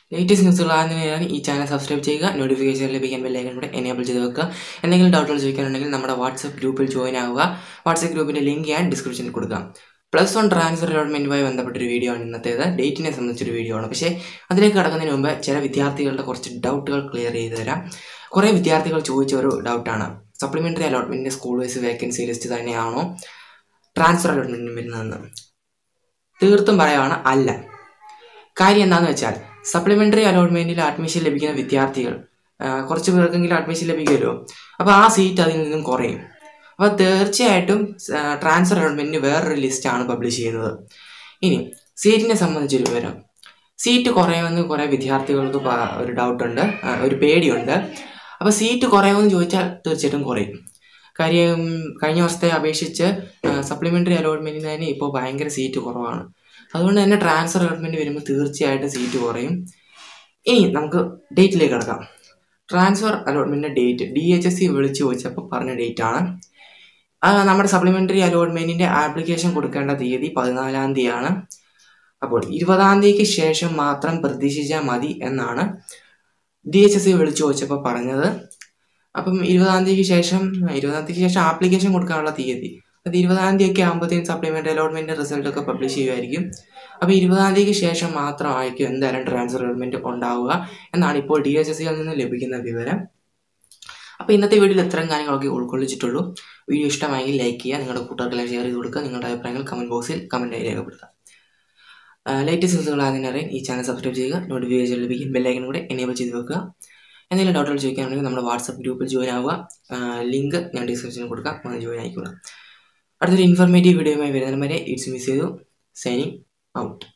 latest ന്യൂസുകൾ ആദ്യം ഈ ചാനൽ സബ്സ്ക്രൈബ് ചെയ്യുക നോട്ടിഫിക്കേഷൻ ലഭിക്കാൻ ബെല്ലൈക്കൻ കൂടെ എനേബിൾ ചെയ്ത് വെക്കുക എന്തെങ്കിലും ഡൗട്ടുകൾ ചോദിക്കാനുണ്ടെങ്കിൽ നമ്മുടെ വാട്സപ്പ് ഗ്രൂപ്പിൽ ജോയിൻ ആവുക വാട്സപ്പ് ഗ്രൂപ്പിൻ്റെ ലിങ്ക് ഞാൻ ഡിസ്ക്രിപ്ഷനിൽ കൊടുക്കാം പ്ലസ് വൺ ട്രാൻസ്ഫർ അലോട്ട്മെൻറ്റുമായി ബന്ധപ്പെട്ടൊരു വീഡിയോ ആണ് ഇന്നത്തേത് ഡേറ്റിനെ സംബന്ധിച്ചൊരു വീഡിയോ ആണ് പക്ഷേ അതിലേക്ക് കടക്കുന്നതിന് മുമ്പ് ചില വിദ്യാർത്ഥികളുടെ കുറച്ച് ഡൗട്ടുകൾ ക്ലിയർ ചെയ്ത് തരാം കുറേ വിദ്യാർത്ഥികൾ ചോദിച്ച ഒരു ഡൗട്ടാണ് സപ്ലിമെൻ്ററി അലോട്ട്മെൻറ്റിൻ്റെ സ്കൂൾ വൈസ് വേക്കൻസി ലിസ്റ്റ് തന്നെയാണോ ട്രാൻസ്ഫർ അലോട്ട്മെൻറ്റിന് വരുന്നതെന്ന് തീർത്തും പറയുവാണ് അല്ല കാര്യം എന്താണെന്ന് വെച്ചാൽ സപ്ലിമെൻ്ററി അലോട്ട്മെൻറ്റിൽ അഡ്മിഷൻ ലഭിക്കുന്ന വിദ്യാർത്ഥികൾ ആ, കുറച്ച് പേർക്കെങ്കിലും അഡ്മിഷൻ ലഭിക്കുമല്ലോ അപ്പോൾ ആ സീറ്റ് അതിൽ നിന്നും കുറയും അപ്പോൾ തീർച്ചയായിട്ടും ട്രാൻസ്ഫർ അലോട്ട്മെൻറ്റിന് വേറൊരു ലിസ്റ്റാണ് പബ്ലിഷ് ചെയ്യുന്നത് ഇനി സീറ്റിനെ സംബന്ധിച്ചൊരു വിവരം സീറ്റ് കുറയുമെന്ന് കുറേ വിദ്യാർത്ഥികൾക്ക് പ- ഒരു ഡൗട്ടുണ്ട് ആ, ഒരു പേടിയുണ്ട് അപ്പോൾ സീറ്റ് കുറയുമെന്ന് ചോദിച്ചാൽ തീർച്ചയായിട്ടും കുറയും കാര്യം കഴിഞ്ഞ വർഷത്തെ അപേക്ഷിച്ച് സപ്ലിമെൻ്ററി അലോട്ട്മെൻറ്റിന് തന്നെ ഇപ്പോൾ ഭയങ്കര സീറ്റ് കുറവാണ് അതുകൊണ്ട് തന്നെ ട്രാൻസ്ഫർ അലോട്ട്മെൻറ്റ് വരുമ്പോൾ തീർച്ചയായിട്ടും സീറ്റ് കുറയും ഇനി നമുക്ക് ഡേറ്റിലേക്ക് കിടക്കാം ട്രാൻസ്ഫർ അലോട്ട്മെൻറ്റിൻ്റെ date D H S C വിളിച്ചു ചോദിച്ചപ്പോൾ പറഞ്ഞ ഡേറ്റാണ് നമ്മുടെ സപ്ലിമെൻ്ററി അലോട്ട്മെൻറ്റിൻ്റെ ആപ്ലിക്കേഷൻ കൊടുക്കേണ്ട തീയതി പതിനാലാം തീയതിയാണ് അപ്പോൾ ഇരുപതാം തീയതിക്ക് ശേഷം മാത്രം പ്രതീക്ഷിച്ചാൽ മതി എന്നാണ് ഡി എച്ച് എസ് സി വിളിച്ചു ചോദിച്ചപ്പോൾ പറഞ്ഞത് അപ്പം ഇരുപതാം തീയതിക്ക് ശേഷം ഇരുപതാം തീയതിക്ക് ശേഷം ആപ്ലിക്കേഷൻ കൊടുക്കാനുള്ള തീയതി അത് ഇരുപതാം തീയതി ഒക്കെ ആകുമ്പോഴത്തേക്കും സപ്ലിമെൻ്ററി അലോട്ട്മെൻറ്റ് റിസൾട്ട് ഒക്കെ പബ്ലിഷ് ചെയ്യുമായിരിക്കും അപ്പോൾ ഇരുപതാം തീയതിക്ക് ശേഷം മാത്രമായിരിക്കും എന്തായാലും ട്രാൻസ്ഫർ അലോട്ട്മെൻറ്റ് ഉണ്ടാവുക എന്നാണ് ഇപ്പോൾ ഡി എച്ച് എസ് സിയിൽ നിന്ന് ലഭിക്കുന്ന വിവരം അപ്പോൾ ഇന്നത്തെ വീഡിയോയിൽ ഇത്തരം കാര്യങ്ങളൊക്കെ ഉൾക്കൊള്ളിച്ചിട്ടുള്ളൂ വീഡിയോ ഇഷ്ടമായെങ്കിൽ ലൈക്ക് ചെയ്യുക നിങ്ങളുടെ കൂട്ടുകാർക്കെല്ലാം ഷെയർ ചെയ്ത് കൊടുക്കുക നിങ്ങളുടെ അഭിപ്രായങ്ങൾ കമൻറ്റ് ബോക്സിൽ കമൻറ്റായി രേഖപ്പെടുത്താം ലേറ്റസ്റ്റ് ന്യൂസുകൾ ആദ്യം അറിയാൻ ഈ ചാനൽ സബ്സ്ക്രൈബ് ചെയ്യുക നോട്ടിഫിക്കേഷൻ ലഭിക്കും ബെല്ലൈക്കൻ കൂടെ എനേബിൾ ചെയ്ത് വെക്കുക എന്തെങ്കിലും ഡൗട്ടുകൾ ചോദിക്കുകയാണെങ്കിൽ നമ്മുടെ വാട്സപ്പ് ഗ്രൂപ്പിൽ ജോയിൻ ആവുക ലിങ്ക് ഞാൻ ഡിസ്ക്രിപ്ഷനിൽ കൊടുക്കാം ഒന്ന് ജോയിൻ ആയിക്കോളാം അടുത്തൊരു ഇൻഫർമേറ്റീവ് വീഡിയോയുമായി വരുന്നതിന് വരെ ഇറ്റ്സ് മിസ് ചെയ്തു സൈനിങ് ഔട്ട്